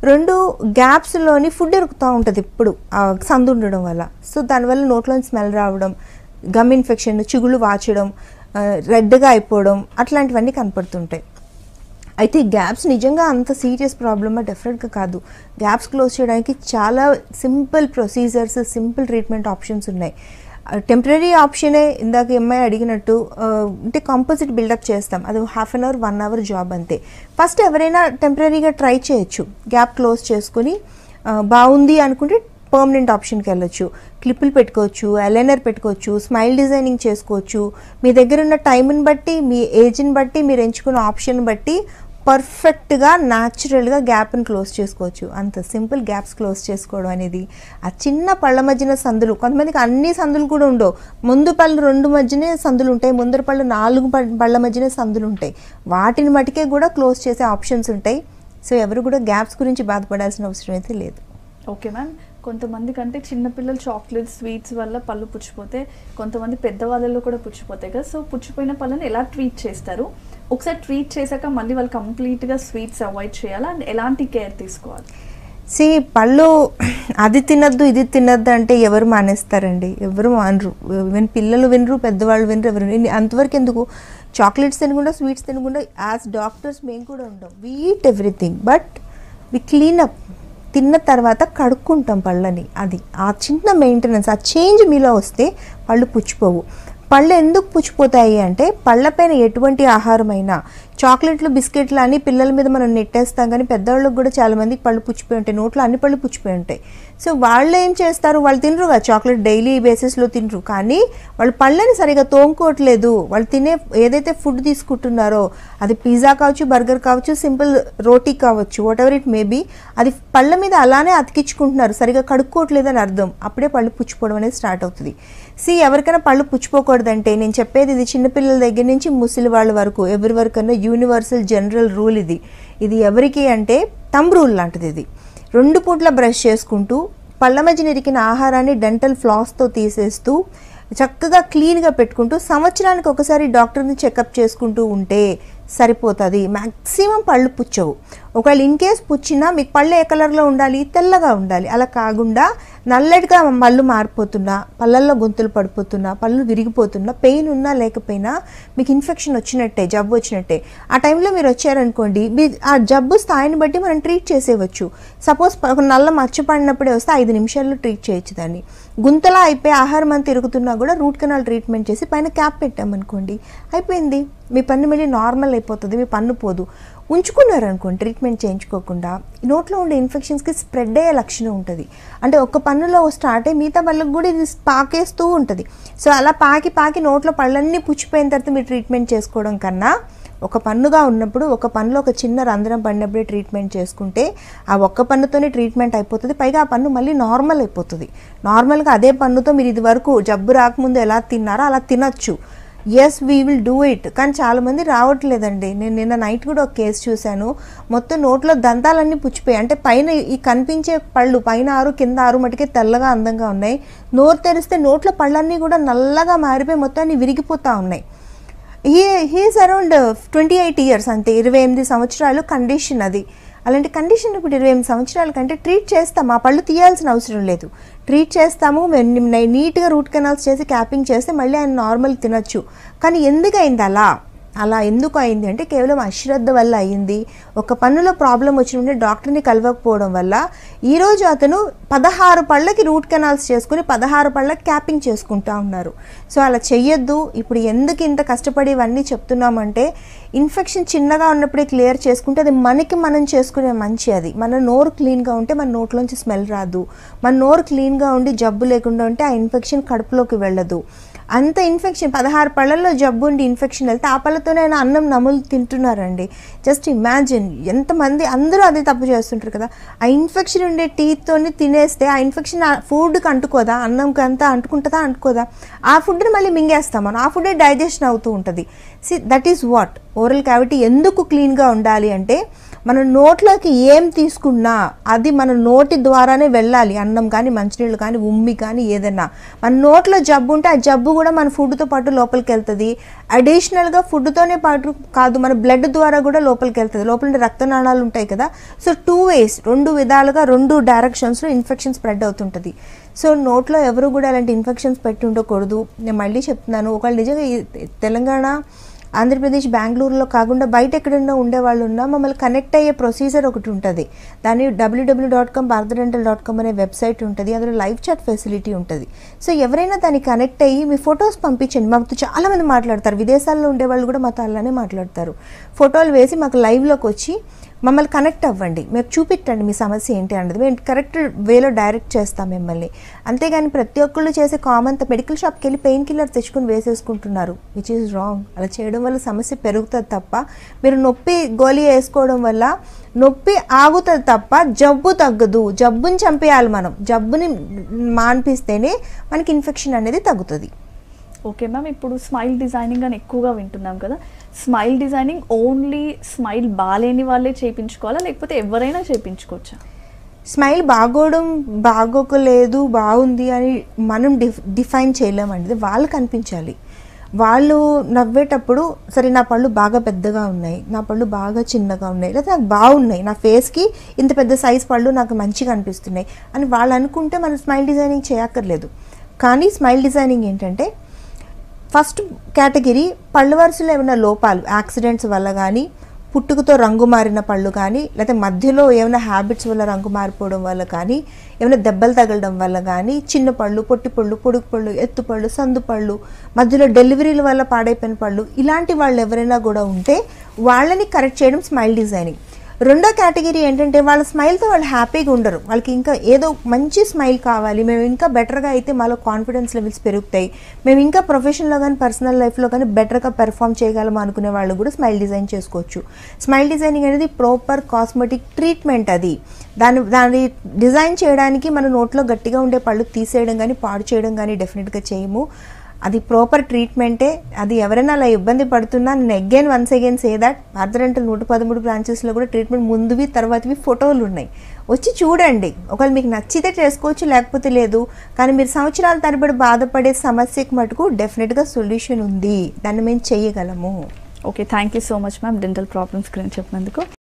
రెండు గ్యాప్స్లోని ఫుడ్ ఇరుకుతూ ఉంటుంది ఇప్పుడు ఆ సందు ఉండడం వల్ల సో దానివల్ల నోట్లోని స్మెల్ రావడం గమ్ ఇన్ఫెక్షన్ చిగుళ్ళు వాచడం ఆ, రెడ్గా అయిపోవడం అట్లాంటివన్నీ కనపడుతుంటాయి అయితే ఈ గ్యాప్స్ నిజంగా అంత సీరియస్ ప్రాబ్లమా డెఫినెట్గా కాదు గ్యాప్స్ క్లోజ్ చేయడానికి చాలా simple procedures simple treatment options ఉన్నాయి టెంపరీ ఆప్షనే ఇందాక అమ్మాయి అడిగినట్టు ఆ, అంటే కాంపోజిట్ బిల్డప్ చేస్తాం అది half an hour one hour job అంతే ఫస్ట్ ఎవరైనా టెంపరీగా ట్రై చేయొచ్చు గ్యాప్ క్లోజ్ చేసుకొని ఆ, బాగుంది అనుకుంటే పర్మనెంట్ ఆప్షన్కి వెళ్ళొచ్చు క్లిప్పులు పెట్టుకోవచ్చు ఎలైనర్ పెట్టుకోవచ్చు స్మైల్ డిజైనింగ్ చేసుకోవచ్చు మీ దగ్గర ఉన్న టైంని బట్టి మీ ఏజ్ని బట్టి మీరు ఎంచుకున్న ఆప్షన్ బట్టి పర్ఫెక్ట్గా న్యాచురల్గా గ్యాప్ని క్లోజ్ చేసుకోవచ్చు అంత సింపుల్ గ్యాప్స్ క్లోజ్ చేసుకోవడం అనేది ఆ చిన్న పళ్ళ మధ్యన సందులు కొంతమందికి అన్ని సందులు కూడా ఉండవు ముందు పళ్ళు రెండు మధ్యనే సందులు ఉంటాయి ముందర పళ్ళు నాలుగు ప- పళ్ళ మధ్యనే సందులు ఉంటాయి వాటిని మటుకే కూడా క్లోజ్ చేసే ఆప్షన్స్ ఉంటాయి సో ఎవరు కూడా గ్యాప్స్ గురించి బాధపడాల్సిన అవసరం అయితే లేదు ఓకే మ్యామ్ కొంతమంది కంటే చిన్నపిల్లలు చాక్లెట్స్ స్వీట్స్ వల్ల పళ్ళు పుచ్చిపోతే కొంతమంది పెద్దవాళ్ళలో కూడా పుచ్చిపోతాయి కదా సో పుచ్చిపోయిన పళ్ళని ఎలా ట్రీట్ చేస్తారు ఒకసారి ట్రీట్ చేశాక మళ్ళీ వాళ్ళు కంప్లీట్గా స్వీట్స్ అవాయిడ్ చేయాలా అండ్ ఎలాంటి కేర్ తీసుకోవాలి సి పళ్ళు అది తినద్దు ఇది తినద్దు అంటే ఎవరు మానేస్తారండి ఎవరు మానరు ఈవెన్ పిల్లలు వినరు పెద్దవాళ్ళు వినరు ఎవరు వినరు. అంతవరకు ఎందుకు చాక్లెట్స్ తినకుండా స్వీట్స్ తినకుండా యాజ్ డాక్టర్స్ మేము కూడా ఉంటాం we eat everything but we clean up తిన్న తర్వాత కడుక్కుంటాం పళ్ళని అది ఆ చిన్న మెయింటెనెన్స్ ఆ చేంజ్ మీలో వస్తే పళ్ళు పుచ్చిపోవు పళ్ళు ఎందుకు పుచ్చిపోతాయి అంటే పళ్ళపైన ఎటువంటి ఆహారమైనా చాక్లెట్లు బిస్కెట్లు అని పిల్లల మీద మనం నెట్టేస్తాం కానీ పెద్దవాళ్ళకి కూడా చాలా మందికి పళ్ళు పుచ్చిపోయి ఉంటాయి నోట్లో అన్ని పళ్ళు పుచ్చిపోయి ఉంటాయి సో వాళ్ళు ఏం చేస్తారు వాళ్ళు తినరు కదా చాక్లెట్ డైలీ బేసిస్లో తినరు కానీ వాళ్ళు పళ్ళని సరిగా తోముకోవట్లేదు వాళ్ళు తినే ఏదైతే ఫుడ్ తీసుకుంటున్నారో అది పిజ్జా కావచ్చు బర్గర్ కావచ్చు సింపుల్ రోటీ కావచ్చు whatever it may be అది పళ్ళ మీద అలానే అతికించుకుంటున్నారు సరిగా కడుక్కోవట్లేదు అని అర్థం అప్పుడే పళ్ళు పుచ్చిపోవడం అనేది స్టార్ట్ అవుతుంది సి ఎవరికైనా పళ్ళు పుచ్చిపోకూడదంటే నేను చెప్పేది ఇది చిన్నపిల్లల దగ్గర నుంచి ముసలి వాళ్ళ వరకు ఎవరి వరకైనా యూనివర్సల్ జనరల్ రూల్ ఇది ఇది ఎవరికి అంటే తమ్ రూల్ లాంటిది ఇది రెండు పూట్ల బ్రష్ చేసుకుంటూ పళ్ళ మధ్య నిరికిన ఆహారాన్ని డెంటల్ ఫ్లాస్తో తీసేస్తూ చక్కగా క్లీన్గా పెట్టుకుంటూ సంవత్సరానికి ఒకసారి డాక్టర్ని చెకప్ చేసుకుంటూ ఉంటే సరిపోతుంది మ్యాక్సిమం పళ్ళు పుచ్చవు ఒకవేళ ఇన్ కేస్ పుచ్చినా మీకు పళ్ళు ఏ కలర్లో ఉండాలి తెల్లగా ఉండాలి అలా కాకుండా నల్లటిగా పళ్ళు మారిపోతున్నా పళ్ళల్లో గొంతులు పడిపోతున్నా పళ్ళు విరిగిపోతున్నా పెయిన్ ఉన్నా లేకపోయినా మీకు ఇన్ఫెక్షన్ వచ్చినట్టే జబ్బు వచ్చినట్టే ఆ టైంలో మీరు వచ్చారనుకోండి మీ ఆ జబ్బు స్థాయిని బట్టి మనం ట్రీట్ చేసేవచ్చు సపోజ్ ఒక నల్ల మచ్చ పడినప్పుడే వస్తే ఐదు నిమిషాల్లో ట్రీట్ చేయొచ్చు దాన్ని గుంతలా అయిపోయి ఆహారం అంతా తిరుగుతున్నా కూడా రూట్ కెనాల్ ట్రీట్మెంట్ చేసి పైన క్యాప్ పెట్టామనుకోండి అయిపోయింది మీ పన్ను మళ్ళీ నార్మల్ అయిపోతుంది మీ పన్ను పోదు ఉంచుకున్నారనుకోండి ట్రీట్మెంట్ చేయించుకోకుండా ఈ నోట్లో ఉండే ఇన్ఫెక్షన్స్కి స్ప్రెడ్ అయ్యే లక్షణం ఉంటుంది అంటే ఒక పన్నులో స్టార్ట్ అయ్యి మిగతా పళ్ళకు కూడా ఇది పాకేస్తూ ఉంటుంది సో అలా పాకి పాకి నోట్లో పళ్ళన్నీ పుచ్చిపోయిన తర్వాత మీరు ట్రీట్మెంట్ చేసుకోవడం కన్నా ఒక పన్నుగా ఉన్నప్పుడు ఒక పన్నులో ఒక చిన్న రంధ్రం పడినప్పుడే ట్రీట్మెంట్ చేసుకుంటే ఆ ఒక్క పన్నుతోనే ట్రీట్మెంట్ అయిపోతుంది పైగా ఆ పన్ను మళ్ళీ నార్మల్ అయిపోతుంది నార్మల్గా అదే పన్నుతో మీరు ఇది వరకు జబ్బు రాకముందు ఎలా తిన్నారో అలా తినొచ్చు yes we will do it కానీ చాలామంది రావట్లేదండి నేను నిన్న నైట్ కూడా ఒక కేసు చూశాను మొత్తం నోట్లో దంతాలన్నీ పుచ్చిపోయాయి అంటే పైన ఈ కనిపించే పళ్ళు పైన ఆరు కింద ఆరు మటుకే తెల్లగా అందంగా ఉన్నాయి నోరు తెరిస్తే నోట్లో పళ్ళన్నీ కూడా నల్లగా మారిపోయి మొత్తాన్ని విరిగిపోతూ ఉన్నాయి he he is around twenty eight years అంతే ఇరవై ఎనిమిది సంవత్సరాలు కండిషన్ అది అలాంటి కండిషన్ ఇప్పుడు ఇరవై ఎనిమిది సంవత్సరాల కంటే ట్రీట్ చేస్తాం ఆ పళ్ళు తీయాల్సిన అవసరం లేదు ట్రీట్ చేస్తాము మేము ని- నీట్గా రూట్ కెనాల్స్ చేసి క్యాపింగ్ చేస్తే మళ్ళీ ఆయన నార్మల్ తినొచ్చు కానీ ఎందుకు అయింది అలా అలా ఎందుకు అయింది అంటే కేవలం అశ్రద్ధ వల్ల అయింది ఒక పన్నులో ప్రాబ్లం వచ్చిన డాక్టర్ని కలవకపోవడం వల్ల ఈరోజు అతను పదహారు పళ్ళకి రూట్ కెనాల్స్ చేసుకుని పదహారు పళ్ళకి క్యాపింగ్ చేసుకుంటా ఉన్నారు సో అలా చెయ్యొద్దు ఇప్పుడు ఎందుకు ఇంత కష్టపడి ఇవన్నీ చెప్తున్నామంటే ఇన్ఫెక్షన్ చిన్నగా ఉన్నప్పుడే క్లియర్ చేసుకుంటే అది మనకి మనం చేసుకునే మంచి అది మన నోరు క్లీన్గా ఉంటే మన నోట్లోంచి స్మెల్ రాదు మన నోరు క్లీన్గా ఉండి జబ్బు లేకుండా ఉంటే ఆ ఇన్ఫెక్షన్ కడుపులోకి వెళ్ళదు అంత ఇన్ఫెక్షన్ పదహారు పళ్ళల్లో జబ్బు ఉండి ఇన్ఫెక్షన్ వెళ్తే ఆ పళ్ళతోనే ఆయన అన్నం నములు తింటున్నారండి జస్ట్ ఇమాజిన్ ఎంతమంది అందరూ అదే తప్పు చేస్తుంటారు కదా ఆ ఇన్ఫెక్షన్ ఉండే టీత్తోని తినేస్తే ఆ ఇన్ఫెక్షన్ ఆ ఫుడ్కి అంటుకోదా అన్నంకి అంతా అంటుకుంటుందా అంటుకోదా ఆ ఫుడ్ని మళ్ళీ మింగేస్తాం మనం ఆ ఫుడే డైజెషన్ అవుతూ ఉంటుంది see that is what oral cavity ఎందుకు క్లీన్గా ఉండాలి అంటే మన నోట్లోకి ఏం తీసుకున్నా అది మన నోటి ద్వారానే వెళ్ళాలి అన్నం కానీ మంచినీళ్ళు కానీ ఉమ్మి కానీ ఏదైనా మన నోట్లో జబ్బు ఉంటే ఆ జబ్బు కూడా మన ఫుడ్తో పాటు లోపలికి వెళ్తుంది అడిషనల్గా ఫుడ్తోనే పాటు కాదు మన బ్లడ్ ద్వారా కూడా లోపలికి వెళ్తుంది లోపల ఉండే రక్తనాళాలు ఉంటాయి కదా సో టూ వేస్ రెండు విధాలుగా రెండు డైరెక్షన్స్లో ఇన్ఫెక్షన్ స్ప్రెడ్ అవుతుంటుంది సో నోట్లో ఎవరు కూడా అలాంటి ఇన్ఫెక్షన్స్ పెట్టి ఉండకూడదు నేను మళ్ళీ చెప్తున్నాను ఒకవేళ నిజంగా ఈ తెలంగాణ ఆంధ్రప్రదేశ్ బెంగళూరులో కాకుండా బయట ఎక్కడైనా ఉండేవాళ్ళు ఉన్నా మమ్మల్ని కనెక్ట్ అయ్యే ప్రొసీజర్ ఒకటి ఉంటుంది దాని WWW dot com Bharat dental dot com అనే వెబ్సైట్ ఉంటుంది అందులో లైవ్ చాట్ ఫెసిలిటీ ఉంటుంది సో ఎవరైనా దానికి కనెక్ట్ అయ్యి మీ ఫొటోస్ పంపించండి మాతో చాలామంది మాట్లాడతారు విదేశాల్లో ఉండేవాళ్ళు కూడా మాతో అలానే మాట్లాడతారు ఫోటోలు వేసి మాకు లైవ్లోకి వచ్చి మమ్మల్ని కనెక్ట్ అవ్వండి మీకు చూపించండి మీ సమస్య ఏంటి అన్నది మేము కరెక్ట్ వేలో డైరెక్ట్ చేస్తాం మిమ్మల్ని అంతేగాని ప్రతి ఒక్కళ్ళు చేసే కామన్ మెడికల్ షాప్కి వెళ్ళి పెయిన్ కిల్లర్ తెచ్చుకుని వేసేసుకుంటున్నారు విచ్ ఈజ్ రాంగ్ అలా చేయడం వల్ల సమస్య పెరుగుతుంది తప్ప మీరు నొప్పి గోళీ వేసుకోవడం వల్ల నొప్పి ఆగుతుంది తప్ప జబ్బు తగ్గదు జబ్బుని చంపేయాలి మనం జబ్బుని మాన్పిస్తేనే మనకి ఇన్ఫెక్షన్ అనేది తగ్గుతుంది ఓకే మ్యామ్ ఇప్పుడు స్మైల్ డిజైనింగ్ అని ఎక్కువగా వింటున్నాం కదా స్మైల్ డిజైనింగ్ ఓన్లీ స్మైల్ బాగాలేని వాళ్ళే చేయించుకోవాలా లేకపోతే ఎవరైనా చేయించుకోవచ్చా స్మైల్ బాగోవడం బాగోకలేదు బాగుంది అని మనం డిఫ్ డిఫైన్ చేయలేమండి వాళ్ళకి అనిపించాలి వాళ్ళు నవ్వేటప్పుడు సరే నా పళ్ళు బాగా పెద్దగా ఉన్నాయి నా పళ్ళు బాగా చిన్నగా ఉన్నాయి లేదా నాకు బాగున్నాయి నా ఫేస్కి ఇంత పెద్ద సైజ్ పళ్ళు నాకు మంచిగా అనిపిస్తున్నాయి అని వాళ్ళు అనుకుంటే మనం స్మైల్ డిజైనింగ్ చేయక్కర్లేదు కానీ స్మైల్ డిజైనింగ్ ఏంటంటే ఫస్ట్ కేటగిరీ పళ్ళు వరుసలో ఏమైనా లోపాలు యాక్సిడెంట్స్ వల్ల కానీ పుట్టుకతో రంగు మారిన పళ్ళు కానీ లేకపోతే మధ్యలో ఏమైనా హ్యాబిట్స్ వల్ల రంగు మారిపోవడం వల్ల కానీ ఏమైనా దెబ్బలు తగలడం వల్ల కానీ చిన్న పళ్ళు పొట్టి పళ్ళు పొడుగు పళ్ళు ఎత్తు పళ్ళు సందు పళ్ళు మధ్యలో డెలివరీల వల్ల పాడైపోయిన పళ్ళు ఇలాంటి వాళ్ళు ఎవరైనా కూడా ఉంటే వాళ్ళని కరెక్ట్ చేయడం స్మైల్ డిజైనింగ్ రెండో కేటగిరీ ఏంటంటే వాళ్ళ స్మైల్తో వాళ్ళు హ్యాపీగా ఉండరు వాళ్ళకి ఇంకా ఏదో మంచి స్మైల్ కావాలి మేము ఇంకా బెటర్గా అయితే మాలో కాన్ఫిడెన్స్ లెవెల్స్ పెరుగుతాయి మేము ఇంకా ప్రొఫెషన్లో కానీ పర్సనల్ లైఫ్లో కానీ బెటర్గా పెర్ఫామ్ చేయగలము అనుకునే వాళ్ళు కూడా స్మైల్ డిజైన్ చేసుకోవచ్చు స్మైల్ డిజైనింగ్ అనేది ప్రాపర్ కాస్మెటిక్ ట్రీట్మెంట్ అది దాని దాన్ని డిజైన్ చేయడానికి మన నోట్లో గట్టిగా ఉండే పళ్ళు తీసేయడం కానీ పాడు చేయడం కానీ డెఫినెట్గా చేయము అది ప్రాపర్ ట్రీట్మెంటే అది ఎవరైనా అలా ఇబ్బంది పడుతున్నా నేను again once again say that అర్ధరంటలు నూట పదమూడు బ్రాంచెస్లో కూడా ట్రీట్మెంట్ ముందువి తర్వాతవి ఫోటోలు ఉన్నాయి వచ్చి చూడండి ఒకవేళ మీకు నచ్చితే చేసుకోవచ్చు లేకపోతే లేదు కానీ మీరు సంవత్సరాల తరబడి బాధపడే సమస్యకు మటుకు డెఫినెట్గా సొల్యూషన్ ఉంది దాన్ని మేము చేయగలము okay thank you so much ma'am dental problems గురించి చెప్పినందుకు